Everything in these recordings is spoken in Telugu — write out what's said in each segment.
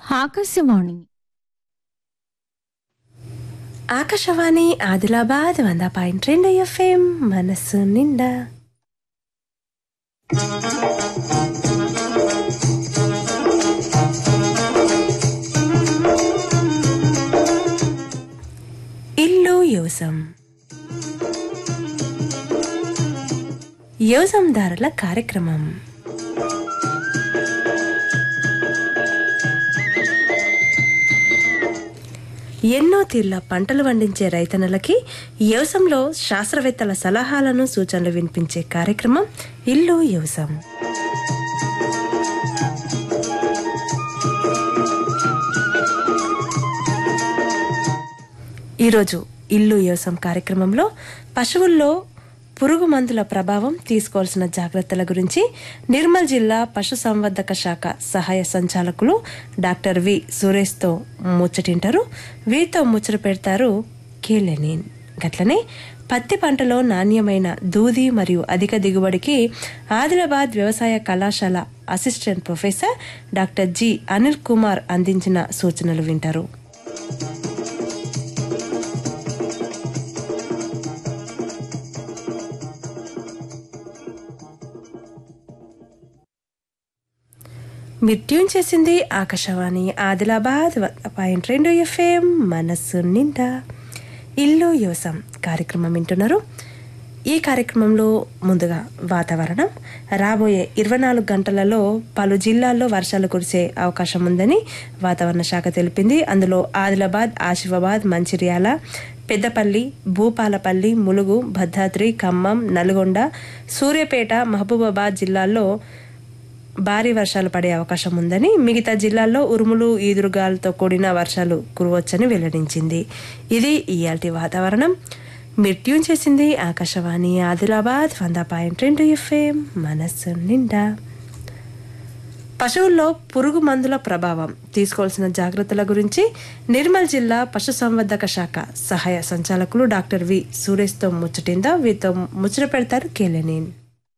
ఆకాశవాణి ఆకాశవాణి ఆదిలాబాద్ వంద పాయింట్ రెండు ఎఫ్ఎం మనస్సు నిండా ఇల్లు యోసం యోసందారుల కార్యక్రమం ఎన్నో తీర్ల పంటలు పండించే రైతన్నలకి వ్యవసాయంలో శాస్త్రవేత్తల సలహాలను సూచనలు వినిపించే కార్యక్రమం ఇల్లు వ్యవసాయం ఈరోజు ఇల్లు వ్యవసాయం కార్యక్రమంలో పశువుల్లో పురుగు మందుల ప్రభావం తీసుకోవాల్సిన జాగ్రత్తల గురించి నిర్మల్ జిల్లా పశు సంవర్ధక శాఖ సహాయ సంచాలకులు డాక్టర్ వి సురేష్తో ముచ్చటింటారు వీరితో ముచ్చట పెడతారు కే లెనిన్ గట్లనే పత్తి పంటలో నాణ్యమైన దూది మరియు అధిక దిగుబడికి ఆదిలాబాద్ వ్యవసాయ కళాశాల assistant professor doctor G Anil Kumar అందించిన సూచనలు వింటారు మీరు ట్యూన్ చేసింది ఆకాశవాణి ఆదిలాబాద్ వంద పాయింట్ రెండు ఎఫ్ఎం మనస్సు నిండా ఇల్లు యోసం కార్యక్రమం వింటున్నారు ఈ కార్యక్రమంలో ముందుగా వాతావరణం రాబోయే ఇరవై నాలుగు గంటలలో పలు జిల్లాల్లో వర్షాలు కురిసే అవకాశం ఉందని వాతావరణ శాఖ తెలిపింది అందులో ఆదిలాబాద్ ఆసిఫాబాద్ మంచిర్యాల పెద్దపల్లి భూపాలపల్లి ములుగు భద్రాద్రి ఖమ్మం నల్గొండ సూర్యాపేట మహబూబాబాద్ జిల్లాల్లో భారీ వర్షాలు పడే అవకాశం ఉందని మిగతా జిల్లాల్లో ఉరుములు ఈదురుగాలతో కూడిన వర్షాలు కురవచ్చని వెల్లడించింది ఇది ఇయాల్టి వాతావరణం మీరు ట్యూన్ చేసింది ఆకాశవాణి ఆదిలాబాద్ వంద పాయింట్ రెండు ఎఫ్ఎం మనస్సు నిండా పశువుల్లో పురుగు మందుల ప్రభావం తీసుకోవాల్సిన జాగ్రత్తల గురించి నిర్మల్ జిల్లా పశుసంవర్ధక శాఖ సహాయ సంచాలకులు డాక్టర్ వి సురేష్తో ముచ్చటిందా వీరితో ముచ్చట పెడతారు కేలెనేని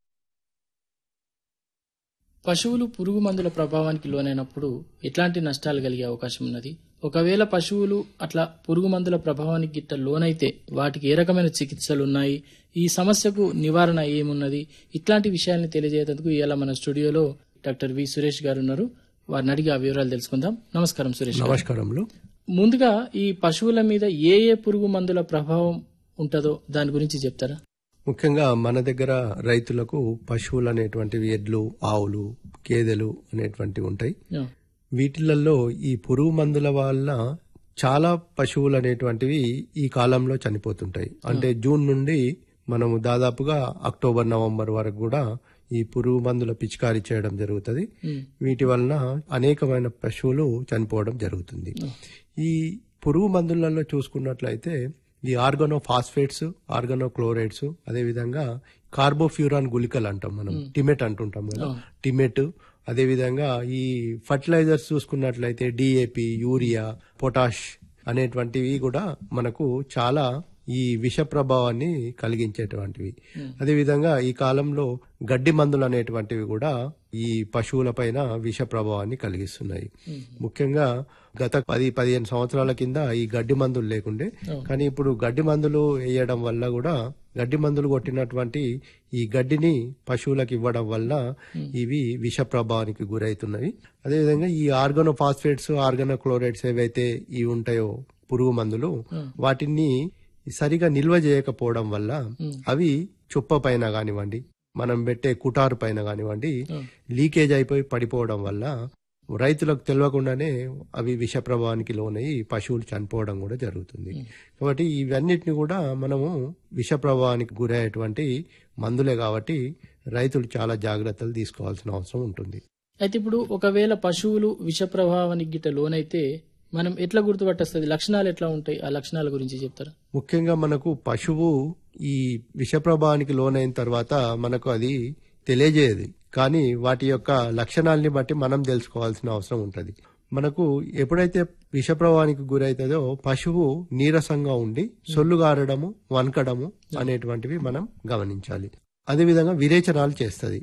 పశువులు పురుగు మందుల ప్రభావానికి లోనైనప్పుడు ఎట్లాంటి నష్టాలు కలిగే అవకాశం ఉన్నది ఒకవేళ పశువులు అట్లా పురుగు మందుల ప్రభావానికి గిట్ట లోనైతే వాటికి ఏ రకమైన చికిత్సలు ఉన్నాయి ఈ సమస్యకు నివారణ ఏమున్నది ఇట్లాంటి విషయాల్ని తెలియజేసేందుకు ఇవాళ మన స్టూడియోలో డాక్టర్ వి సురేష్ గారు ఉన్నారు వారిని అడిగి ఆ వివరాలు తెలుసుకుందాం నమస్కారం సురేష్ గారు. నమస్కారములు ముందుగా ఈ పశువుల మీద ఏ ఏ పురుగు మందుల ప్రభావం ఉంటుందో దాని గురించి చెప్తారా ముఖ్యంగా మన దగ్గర రైతులకు పశువులు అనేటువంటివి ఎడ్లు ఆవులు గేదెలు అనేటువంటివి ఉంటాయి యా. వీటిలలో ఈ పురుగు మందుల వల్ల చాలా పశువులు అనేటువంటివి ఈ కాలంలో చనిపోతుంటాయి అంటే జూన్ నుండి మనము దాదాపుగా అక్టోబర్ నవంబర్ వరకు కూడా ఈ పురుగు మందుల పిచికారీ చేయడం జరుగుతుంది ఉమ్. వీటి వలన అనేకమైన పశువులు చనిపోవడం జరుగుతుంది ఈ పురుగు మందులలో చూసుకున్నట్లయితే ఈ ఆర్గనో ఫాస్ఫేట్స్ ఆర్గనో క్లోరైడ్స్ అదేవిధంగా కార్బోఫ్యూరాన్ గుళికలు అంటాం మనం టిమెట్ అంటుంటాం కదా టిమెట్ అదేవిధంగా ఈ ఫర్టిలైజర్స్ చూసుకున్నట్లయితే డిఏపి యూరియా పొటాష్ అనేటువంటివి కూడా మనకు చాలా ఈ విష ప్రభావాన్ని కలిగించేటువంటివి అదేవిధంగా ఈ కాలంలో గడ్డి మందులు అనేటువంటివి కూడా ఈ పశువుల పైన విష ప్రభావాన్ని కలిగిస్తున్నాయి ముఖ్యంగా గత పది పదిహేను సంవత్సరాల కింద ఈ గడ్డి మందులు లేకుండే కానీ ఇప్పుడు గడ్డి మందులు వేయడం వల్ల కూడా గడ్డి మందులు కొట్టినటువంటి ఈ గడ్డిని పశువులకు ఇవ్వడం వల్ల ఇవి విష ప్రభావానికి గురవుతున్నవి అదేవిధంగా ఈ ఆర్గనో ఫాస్ఫేట్స్ ఆర్గనో క్లోరైడ్స్ ఏవైతే ఇవి ఉంటాయో పురుగు మందులు వాటిని సరిగా నిల్వ చేయకపోవడం వల్ల అవి చుప్ప పైన కానివ్వండి మనం పెట్టే కుటారు పైన కానివ్వండి లీకేజ్ అయిపోయి పడిపోవడం వల్ల రైతులకు తెలియకుండానే అవి విష ప్రభావానికి లోనై పశువులు చనిపోవడం కూడా జరుగుతుంది కాబట్టి ఇవన్నిటిని కూడా మనము విష ప్రభావానికి గురయ్యేటువంటి మందులే కాబట్టి రైతులు చాలా జాగ్రత్తలు తీసుకోవాల్సిన అవసరం ఉంటుంది అయితే ఇప్పుడు ఒకవేళ పశువులు విష ప్రభావానికి గిట్ట లోనైతే మనం ఎట్లా గుర్తుపట్టేస్తుంది లక్షణాలు ఎట్లా ఉంటాయి ఆ లక్షణాల గురించి చెప్తారా ముఖ్యంగా మనకు పశువు ఈ విష ప్రభావానికి లోనైన తర్వాత మనకు అది తెలియజేయదు కానీ వాటి యొక్క లక్షణాలని బట్టి మనం తెలుసుకోవాల్సిన అవసరం ఉంటది మనకు ఎప్పుడైతే విష ప్రభావానికి గురైతుందో పశువు నీరసంగా ఉండి సొల్లు గారడము వనకడము అనేటువంటివి మనం గమనించాలి అదేవిధంగా విరేచనాలు చేస్తుంది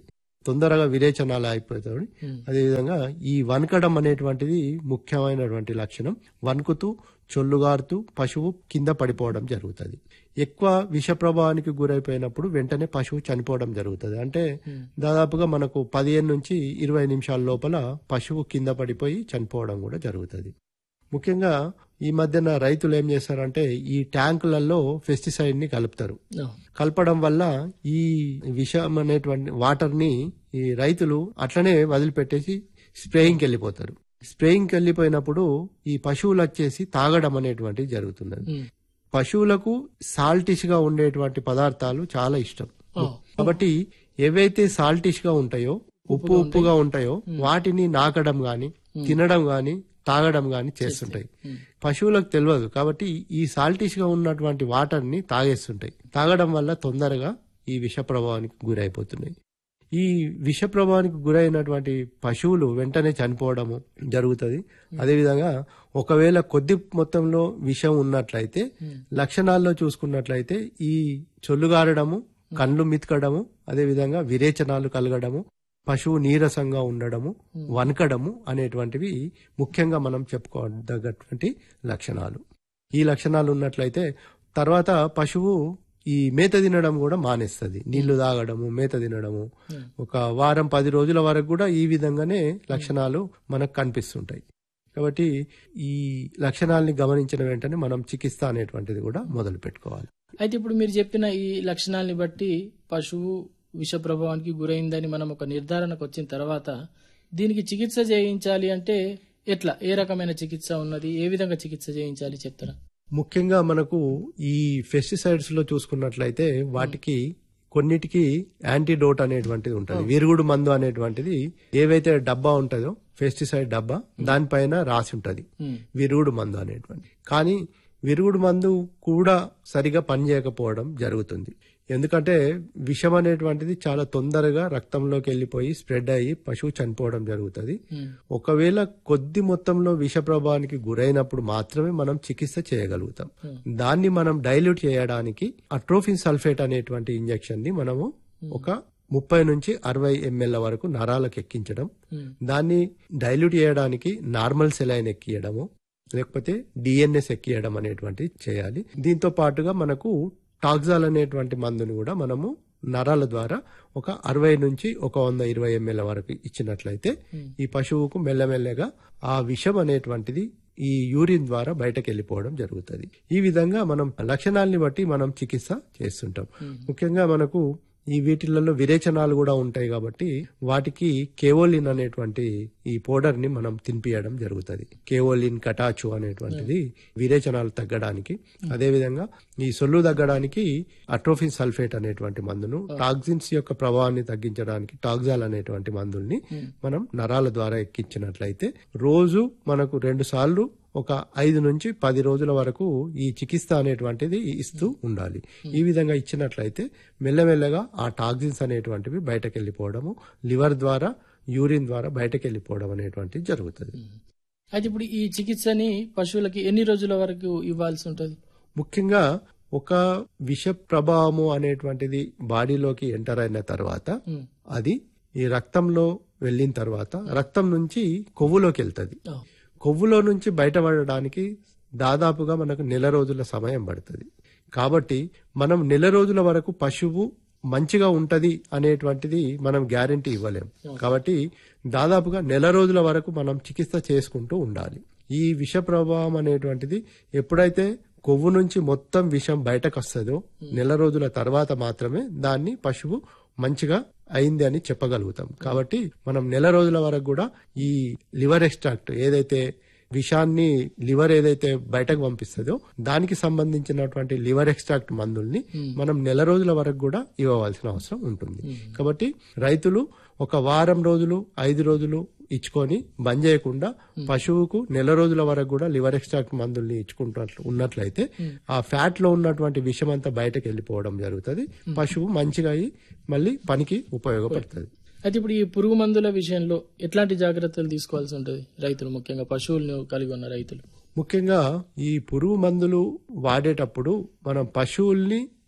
తొందరగా విరేచనాలు అయిపోతాయి అదేవిధంగా ఈ వనకడం అనేటువంటిది ముఖ్యమైనటువంటి లక్షణం వణుకుతూ చొల్లుగారుతూ పశువు కింద పడిపోవడం జరుగుతుంది ఎక్కువ విష ప్రభావానికి గురైపోయినప్పుడు వెంటనే పశువు చనిపోవడం జరుగుతుంది అంటే దాదాపుగా మనకు పదిహేను నుంచి ఇరవై నిమిషాల లోపల పశువు కింద పడిపోయి చనిపోవడం కూడా జరుగుతుంది ముఖ్యంగా ఈ మధ్యన రైతులు ఏం చేస్తారంటే ఈ ట్యాంకులలో పెస్టిసైడ్ ని కలుపుతారు ఆ, కలపడం వల్ల ఈ విషం అనేటువంటి వాటర్ ని ఈ రైతులు అట్లనే వదిలిపెట్టేసి స్ప్రేయింగ్కి వెళ్ళిపోతారు స్ప్రేయింగ్కి వెళ్ళిపోయినప్పుడు ఈ పశువులు వచ్చేసి తాగడం అనేటువంటిది జరుగుతున్నది ఉమ్, పశువులకు సాల్టిష్ గా ఉండేటువంటి పదార్థాలు చాలా ఇష్టం ఆ, కాబట్టి ఏవైతే సాల్టిష్ గా ఉంటాయో ఉప్పు ఉప్పుగా ఉంటాయో వాటిని నాకడం గాని తినడం గాని తాగడం గాని చేస్తుంటాయి పశువులకు తెలియదు కాబట్టి ఈ సాల్టిష్ గా ఉన్నటువంటి వాటర్ ని తాగేస్తుంటాయి తాగడం వల్ల తొందరగా ఈ విష ప్రభావానికి గురైపోతున్నాయి ఈ విష ప్రభావానికి గురైనటువంటి పశువులు వెంటనే చనిపోవడము జరుగుతుంది అదేవిధంగా ఒకవేళ కొద్ది మొత్తంలో విషం ఉన్నట్లయితే లక్షణాల్లో చూసుకున్నట్లయితే ఈ చొల్లుగారడము కండ్లు మితకడము అదేవిధంగా విరేచనాలు కలగడము పశువు నీరసంగా ఉండడము వనకడము అనేటువంటివి ముఖ్యంగా మనం చెప్పుకోదగ్గటువంటి లక్షణాలు ఈ లక్షణాలు ఉన్నట్లయితే తర్వాత పశువు ఈ మేత తినడం కూడా మానేస్తుంది నీళ్లు తాగడము మేత తినడము ఒక వారం పది రోజుల వరకు కూడా ఈ విధంగానే లక్షణాలు మనకు కనిపిస్తుంటాయి కాబట్టి ఈ లక్షణాలని గమనించిన వెంటనే మనం చికిత్స అనేటువంటిది కూడా మొదలు పెట్టుకోవాలి అయితే ఇప్పుడు మీరు చెప్పిన ఈ లక్షణాలని బట్టి పశువు విష ప్రభావానికి గురైందని మనం ఒక నిర్ధారణకు వచ్చిన తర్వాత దీనికి చికిత్స చేయించాలి అంటే ఎట్లా ఏ రకమైన చికిత్స ఉన్నది ఏ విధంగా చికిత్స చేయించాలి చెప్తారా ముఖ్యంగా మనకు ఈ పెస్టిసైడ్స్ లో చూసుకున్నట్లయితే వాటికి కొన్నిటికి యాంటీడోట్ అనేటువంటిది ఉంటుంది విరుగుడు మందు అనేటువంటిది ఏవైతే డబ్బా ఉంటుందో పెస్టిసైడ్ డబ్బా దానిపైన రాసి ఉంటది ఉమ్, విరుగుడు మందు అనేటువంటి కానీ విరుగుడు మందు కూడా సరిగా పనిచేయకపోవడం జరుగుతుంది ఎందుకంటే విషం అనేటువంటిది చాలా తొందరగా రక్తంలోకి వెళ్ళిపోయి స్ప్రెడ్ అయ్యి పశువు చనిపోవడం జరుగుతుంది ఉమ్, ఒకవేళ కొద్ది మొత్తంలో విష ప్రభావానికి గురైనప్పుడు మాత్రమే మనం చికిత్స చేయగలుగుతాం దాన్ని మనం డైల్యూట్ చేయడానికి అట్రోఫిన్ సల్ఫేట్ అనేటువంటి ఇంజెక్షన్ ని మనము ఒక ముప్పై నుంచి అరవై ఎంఎల్ వరకు నరాలకు ఎక్కించడం ఉమ్, దాన్ని డైల్యూట్ చేయడానికి నార్మల్ సెలైన్ ఎక్కియడము లేకపోతే డిఎన్ఎస్ ఎక్కియడం అనేటువంటిది చేయాలి దీంతో పాటుగా మనకు టాక్సాల్ అనేటువంటి మందుని కూడా మనము నరాల ద్వారా ఒక అరవై నుంచి ఒక వంద ఇరవై ఎంఎల్ వరకు ఇచ్చినట్లయితే ఈ పశువుకు మెల్లమెల్లగా ఆ విషం అనేటువంటిది ఈ యూరిన్ ద్వారా బయటకు వెళ్ళిపోవడం జరుగుతుంది ఈ విధంగా మనం లక్షణాలని బట్టి మనం చికిత్స చేస్తుంటాం ముఖ్యంగా మనకు ఈ వీటిలలో విరేచనాలు కూడా ఉంటాయి కాబట్టి వాటికి కేవోలిన్ అనేటువంటి ఈ పౌడర్ ని మనం తినిపియడం జరుగుతుంది కేవోలిన్ కటాచు అనేటువంటిది విరేచనాలు తగ్గడానికి అదే విధంగా ఈ సొల్లు తగ్గడానికి అట్రోఫిన్ సల్ఫేట్ అనేటువంటి మందును టాక్సిన్స్ యొక్క ప్రభావాన్ని తగ్గించడానికి టాక్సాల్ అనేటువంటి మందుల్ని మనం నరాల ద్వారా ఎక్కించినట్లయితే రోజు మనకు రెండు సార్లు ఒక ఐదు నుంచి పది రోజుల వరకు ఈ చికిత్స అనేటువంటిది ఇస్తూ ఉండాలి ఈ విధంగా ఇచ్చినట్లయితే మెల్లమెల్లగా ఆ టాక్సిన్స్ అనేటువంటివి బయటకు వెళ్ళిపోవడము లివర్ ద్వారా యూరిన్ ద్వారా బయటకు వెళ్ళిపోవడం అనేటువంటిది జరుగుతుంది అయితే ఇప్పుడు ఈ చికిత్సని పశువులకి ఎన్ని రోజుల వరకు ఇవ్వాల్సి ఉంటుంది ముఖ్యంగా ఒక విష ప్రభావము అనేటువంటిది బాడీలోకి ఎంటర్ అయిన తర్వాత ఉమ్, అది ఈ రక్తంలో వెళ్ళిన తర్వాత రక్తం నుంచి కొవ్వులోకి వెళ్తుంది ఆ, కొవ్వులో నుంచి బయటపడడానికి దాదాపుగా మనకు నెల రోజుల సమయం పడుతుంది కాబట్టి మనం నెల రోజుల వరకు పశువు మంచిగా ఉంటది అనేటువంటిది మనం గ్యారంటీ ఇవ్వలేం కాబట్టి దాదాపుగా నెల రోజుల వరకు మనం చికిత్స చేసుకుంటూ ఉండాలి ఈ విష ప్రభావం అనేటువంటిది ఎప్పుడైతే కొవ్వు నుంచి మొత్తం విషం బయటకు వస్తుందో నెల రోజుల తర్వాత మాత్రమే దాన్ని పశువు మంచిగా అయింది అని చెప్పగలుగుతాం కాబట్టి మనం నెల రోజుల వరకు కూడా ఈ లివర్ ఎక్స్ట్రాక్ట్ ఏదైతే విషాన్ని లివర్ ఏదైతే బయటకు పంపిస్తుందో దానికి సంబంధించినటువంటి లివర్ ఎక్స్ట్రాక్ట్ మందుల్ని మనం నెల రోజుల వరకు కూడా ఇవ్వవలసిన అవసరం ఉంటుంది కాబట్టి రైతులు ఒక వారం రోజులు ఐదు రోజులు ఇచ్చుకొని బంద్ చేయకుండా పశువుకు నెల రోజుల వరకు కూడా లివర్ ఎక్స్ట్రాక్ట్ మందుల్ని ఇచ్చుకుంటున్నట్లు ఉన్నట్లయితే ఆ ఫ్యాట్ లో ఉన్నటువంటి విషం అంతా బయటకు వెళ్ళిపోవడం జరుగుతుంది పశువు మంచిగా అయి మళ్ళీ పనికి ఉపయోగపడుతుంది అయితే ఇప్పుడు ఈ పురుగు మందుల విషయంలో ఎట్లాంటి జాగ్రత్తలు తీసుకోవాల్సి ఉంటుంది రైతులు ముఖ్యంగా పశువులను కలిగి ఉన్న రైతులు ముఖ్యంగా ఈ పురుగు మందులు వాడేటప్పుడు మనం పశువుల్ని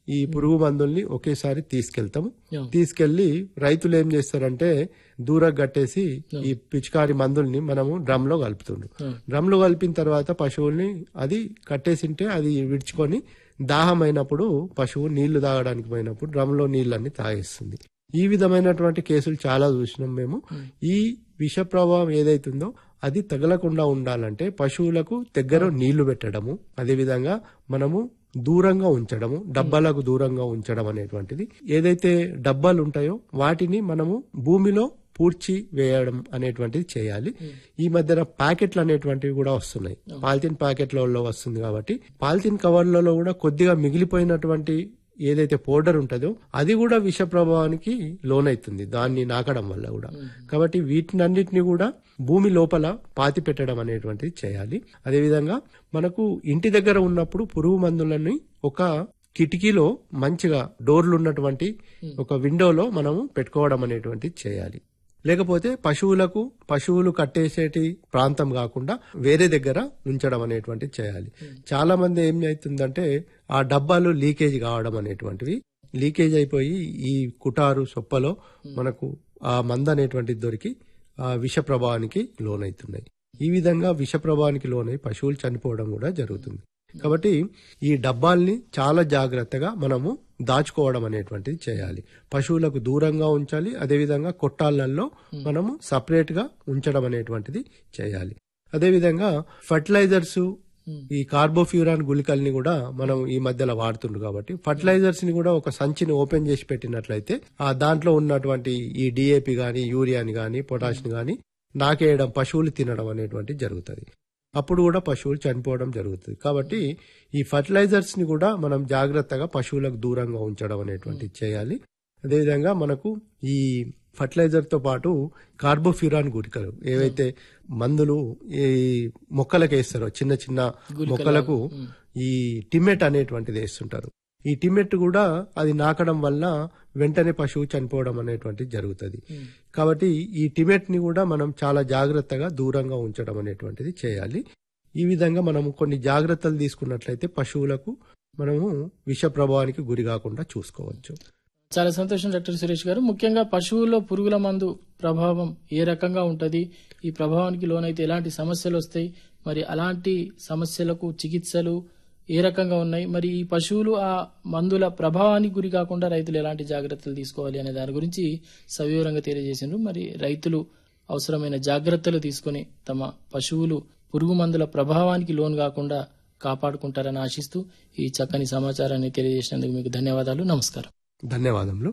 ఈ పురుగు మందుల్ని ఒకేసారి తీసుకెళ్తాము Yeah. తీసుకెళ్లి రైతులు ఏం చేస్తారంటే దూరం కట్టేసి ఈ పిచికారి మందుల్ని మనము డ్రమ్ లో కలుపుతుండ్రు డ్రమ్ లో కలిపిన తర్వాత పశువుల్ని అది కట్టేసింటే అది విడుచుకొని దాహం అయినప్పుడు పశువు నీళ్లు తాగడానికి పోయినప్పుడు డ్రమ్ లో నీళ్ళన్ని తాగేస్తుంది ఈ విధమైనటువంటి కేసులు చాలా చూసినాం మేము ఈ విష ప్రభావం ఏదైతుందో అది తగలకుండా ఉండాలంటే పశువులకు దగ్గర నీళ్లు పెట్టడము అదేవిధంగా మనము దూరంగా ఉంచడము డబ్బాలకు దూరంగా ఉంచడం అనేటువంటిది ఏదైతే డబ్బాలు ఉంటాయో వాటిని మనము భూమిలో పూడ్చి వేయడం అనేటువంటిది చేయాలి ఈ మధ్యన ప్యాకెట్లు అనేటువంటివి కూడా వస్తున్నాయి పాలిథిన్ ప్యాకెట్లలో వస్తుంది కాబట్టి పాలిథిన్ కవర్లలో కూడా కొద్దిగా మిగిలిపోయినటువంటి ఏదైతే పౌడర్ ఉంటుందో అది కూడా విష ప్రభావానికి లోనైతుంది దాన్ని నాకడం వల్ల కూడా కాబట్టి వీటినన్నిటిని కూడా భూమి లోపల పాతి పెట్టడం అనేటువంటిది చేయాలి అదేవిధంగా మనకు ఇంటి దగ్గర ఉన్నప్పుడు పురుగు మందులని ఒక కిటికీలో మంచిగా డోర్లు ఉన్నటువంటి ఒక విండోలో మనము పెట్టుకోవడం అనేటువంటిది చేయాలి లేకపోతే పశువులకు పశువులు కట్టేసేటి ప్రాంతం కాకుండా వేరే దగ్గర ఉంచడం అనేటువంటిది చేయాలి చాలా మంది ఏం అవుతుందంటే ఆ డబ్బాలు లీకేజ్ కావడం అనేటువంటివి లీకేజ్ అయిపోయి ఈ కుటారు సొప్పలో మనకు ఆ మంద అనేటువంటిది దొరికి ఆ విష ప్రభావానికి లోనవుతున్నాయి ఈ విధంగా విష ప్రభావానికి లోనై పశువులు చనిపోవడం కూడా జరుగుతుంది కాబట్టి ఈ డబ్బాల్ని చాలా జాగ్రత్తగా మనము దాచుకోవడం అనేటువంటిది చేయాలి పశువులకు దూరంగా ఉంచాలి అదేవిధంగా కొట్టాళ్ళల్లో మనము సపరేట్ గా ఉంచడం అనేటువంటిది చేయాలి అదేవిధంగా ఫర్టిలైజర్స్ ఈ కార్బోఫ్యూరాన్ గుళికల్ని కూడా మనం ఈ మధ్యలో వాడుతుండ్రు కాబట్టి ఫర్టిలైజర్స్ ని కూడా ఒక సంచిని ఓపెన్ చేసి పెట్టినట్లయితే ఆ దాంట్లో ఉన్నటువంటి ఈ డిఏపి గాని యూరియాని గాని పొటాష్ ని గాని నాకేయడం పశువులు తినడం అనేటువంటి జరుగుతుంది అప్పుడు కూడా పశువులు చనిపోవడం జరుగుతుంది కాబట్టి ఈ ఫర్టిలైజర్స్ ని కూడా మనం జాగ్రత్తగా పశువులకు దూరంగా ఉంచడం అనేటువంటిది చేయాలి అదేవిధంగా మనకు ఈ ఫర్టిలైజర్ తో పాటు కార్బోఫ్యూరాన్ గుళికలు ఏవైతే మందులు ఈ మొక్కలకు వేస్తారో చిన్న చిన్న మొక్కలకు ఈ టిమెట్ అనేటువంటిది వేస్తుంటారు ఈ టిమెట్ కూడా అది నాకడం వల్ల వెంటనే పశువు చనిపోవడం అనేటువంటిది జరుగుతుంది కాబట్టి ఈ టిమెట్ ని కూడా మనం చాలా జాగ్రత్తగా దూరంగా ఉంచడం అనేటువంటిది చేయాలి ఈ విధంగా మనం కొన్ని జాగ్రత్తలు తీసుకున్నట్లయితే పశువులకు మనము విష ప్రభావానికి గురి కాకుండా చూసుకోవచ్చు చాలా సంతోషం డాక్టర్ సురేష్ గారు ముఖ్యంగా పశువుల్లో పురుగుల మందు ప్రభావం ఏ రకంగా ఉంటది ఈ ప్రభావానికి లోనైతే ఎలాంటి సమస్యలు వస్తాయి మరి అలాంటి సమస్యలకు చికిత్సలు ఏ రకంగా ఉన్నాయి మరి ఈ పశువులు ఆ మందుల ప్రభావానికి గురి కాకుండా రైతులు ఎలాంటి జాగ్రత్తలు తీసుకోవాలి అనే దాని గురించి సవివరంగా తెలియజేసిండ్రు మరి రైతులు అవసరమైన జాగ్రత్తలు తీసుకొని తమ పశువులు పురుగు మందుల ప్రభావానికి లోన్ కాకుండా కాపాడుకుంటారని ఆశిస్తూ ఈ చక్కని సమాచారాన్ని తెలియజేసినందుకు మీకు ధన్యవాదాలు నమస్కారం ధన్యవాదములు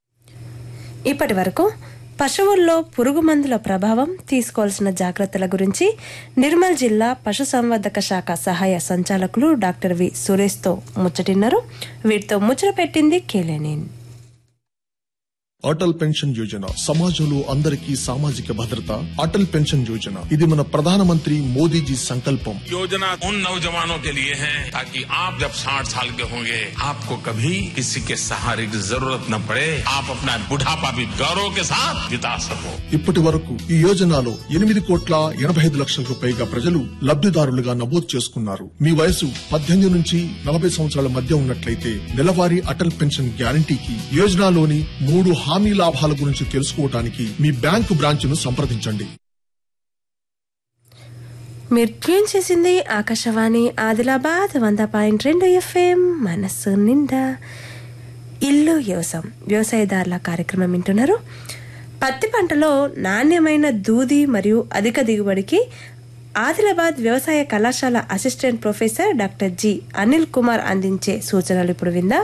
ఇప్పటి వరకు పశువుల్లో పురుగు మందుల ప్రభావం తీసుకోవాల్సిన జాగ్రత్తల గురించి నిర్మల్ జిల్లా పశుసంవర్ధక శాఖ సహాయ సంచాలకులు డాక్టర్ వి సురేష్తో ముచ్చటిన్నారు వీటితో ముచ్చట పెట్టింది కేలేనేన్ అటల్ పెన్షన్ యోజన సమాజంలో అందరికీ సామాజిక భద్రత అటల్ పెన్షన్ యోజన ఇది మన ప్రధానమంత్రి మోదీజీ సంకల్పం योजना उन नौजवानों के लिए है ताकि आप जब 60 साल के होंगे आपको कभी किसी के सहारे की जरूरत न पड़े आप अपना बुढ़ापा भी गौरव के साथ बिता सको ఇప్పటి వరకు ఈ యోజనలో ఎనిమిది కోట్ల ఎనభై ఐదు లక్షలకు పైగా ప్రజలు లబ్దిదారులుగా నమోదు చేసుకున్నారు మీ వయసు పద్దెనిమిది నుంచి నలభై సంవత్సరాల మధ్య ఉన్నట్లయితే నెలవారీ అటల్ పెన్షన్ గ్యారంటీకి యోజనలోని మూడు హామీ లాభాల గురించి తెలుసుకోవడానికి మీ బ్యాంకు బ్రాంచ్ను సంప్రదించండి మీరు ట్యూన్ చేసింది ఆకాశవాణి ఆదిలాబాద్ వంద పాయింట్ రెండు ఎఫ్ఎం మనస్సు నిండా ఇల్లు వ్యవసాయం వ్యవసాయదారుల కార్యక్రమం వింటున్నారు పత్తి పంటలో నాణ్యమైన దూది మరియు అధిక దిగుబడికి ఆదిలాబాద్ వ్యవసాయ కళాశాల assistant professor doctor G Anil Kumar అందించే సూచనలు ఇప్పుడు విందా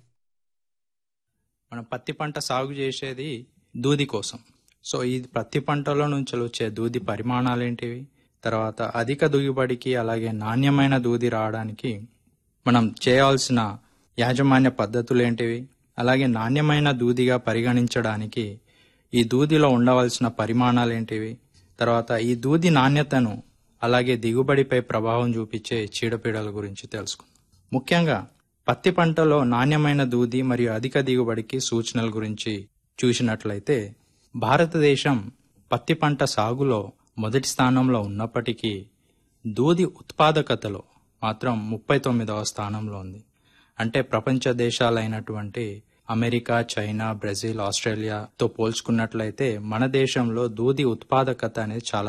మనం పత్తి పంట సాగు చేసేది దూది కోసం సో ఈ పత్తి పంటలో నుంచి వచ్చే దూది పరిమాణాలు ఏంటివి తర్వాత అధిక దిగుబడికి అలాగే నాణ్యమైన దూది రావడానికి మనం చేయాల్సిన యాజమాన్య పద్ధతులు ఏంటివి అలాగే నాణ్యమైన దూదిగా పరిగణించడానికి ఈ దూదిలో ఉండవలసిన పరిమాణాలు ఏంటివి తర్వాత ఈ దూది నాణ్యతను అలాగే దిగుబడిపై ప్రభావం చూపించే చీడపీడల గురించి తెలుసుకుందాం ముఖ్యంగా పత్తి పంటలో నాణ్యమైన దూది మరియు అధిక దిగుబడికి సూచనల గురించి చూసినట్లయితే భారతదేశం పత్తి పంట సాగులో మొదటి స్థానంలో ఉన్నప్పటికీ దూది ఉత్పాదకతలో మాత్రం ముప్పై తొమ్మిదవ స్థానంలో ఉంది అంటే ప్రపంచ దేశాలైనటువంటి అమెరికా చైనా బ్రెజిల్ ఆస్ట్రేలియాతో పోల్చుకున్నట్లయితే మన దేశంలో దూది ఉత్పాదకత అనేది చాలా